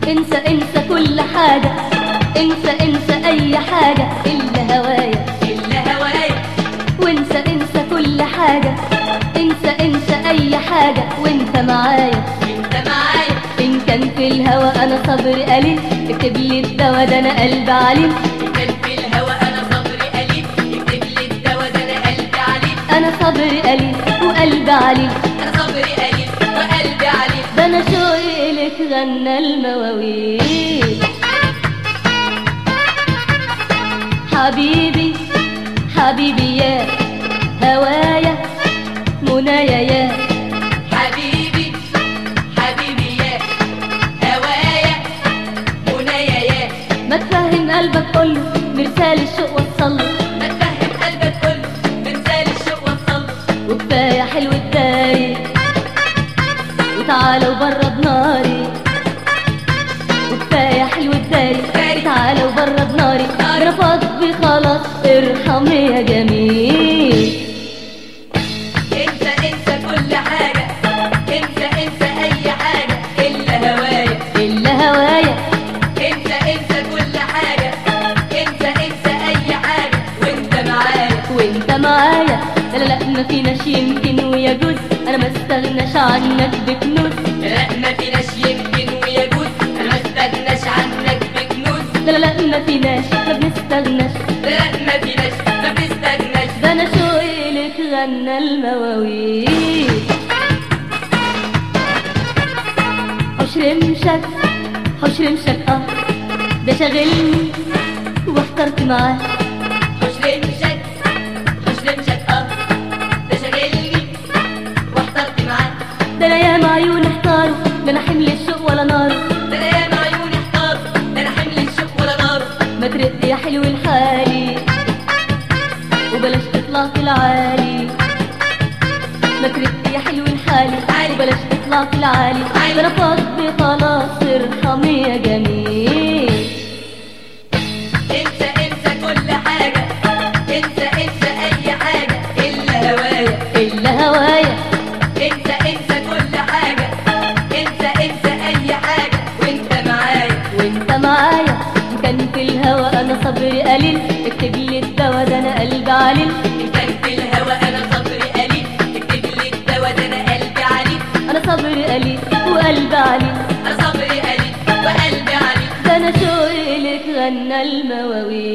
انسى انسى كل حاجة انسى انسى اي حاجة الا هوايا إلا هوايا وانسى انسى كل حاجة انسى انسى اي حاجة وانت معايا وانت معايا ان كان في الهوى انا صبر قليل اكتب لي الدوا ده انا قلب عليل كان في الهوى أنا صبري قليل اكتب لي الدوا ده أنا قلبي عليك انا صبر قليل وقلب عليل أنا صبري قليل وقلبي عليك ده انا شوقي لك غنى المواويل حبيبي حبيبي يا هوايا منايا يا حبيبي حبيبي يا هوايا منايا يا ما تفهم قلبك كله مرسال الشوق وصله ما تفهم قلبك كله مرسال الشوق وصل وكفايه حلو الداري وتعالى وبرد ناري وكفايه حلو الداري تعالى وبرد ناري انا فاضي خلاص ارحمني يا جميل انسى انسى كل حاجة انسى انسى اي حاجة الا هوايا الا هوايا انسى انسى كل حاجة انسى انسى اي حاجة وانت معايا وانت معايا لا لا لا ما فيناش يمكن ويجوز انا ما استغناش عنك بكنوز لا ما فيناش يمكن ويجوز انا ما استغناش عنك بكنوز لا لا لا ما فيناش ما بنستغناش لا ما فيناش ما بتستغناش ده انا شوقي لك غنى المواويل حوش رمشك حوش رمشك اه ده شاغلني واخترت معاه مش رمشك مش رمشك اه ده شاغلني واحترت معاك ده انا ياما عيوني احتاروا ده انا حمل الشوق ولا نار ده انا ياما عيوني احتار ده انا حمل الشوق ولا نار ما ترد يا حلو الحالي وبلاش تطلع في العالي ما ترد يا حلو الحالي وبلاش تطلع في العالي ده انا فاضي خلاص ارحمي يا جميل انسى انسى كل حاجة انسى انسى اي حاجة الا هوايا الا هوايا انسى انسى كل حاجة انسى انسى اي حاجة وانت معايا وانت معايا إن كان في الهوى انا صبري قليل اكتب لي الدوا ده انا قلبي عليل ان كان في الهوى انا صبري قليل اكتب لي الدوا ده انا قلبي عليك انا صبري قليل وقلبي عليل انا صبري قليل وقلبي عليك ده انا شوقي لك غنى المواويل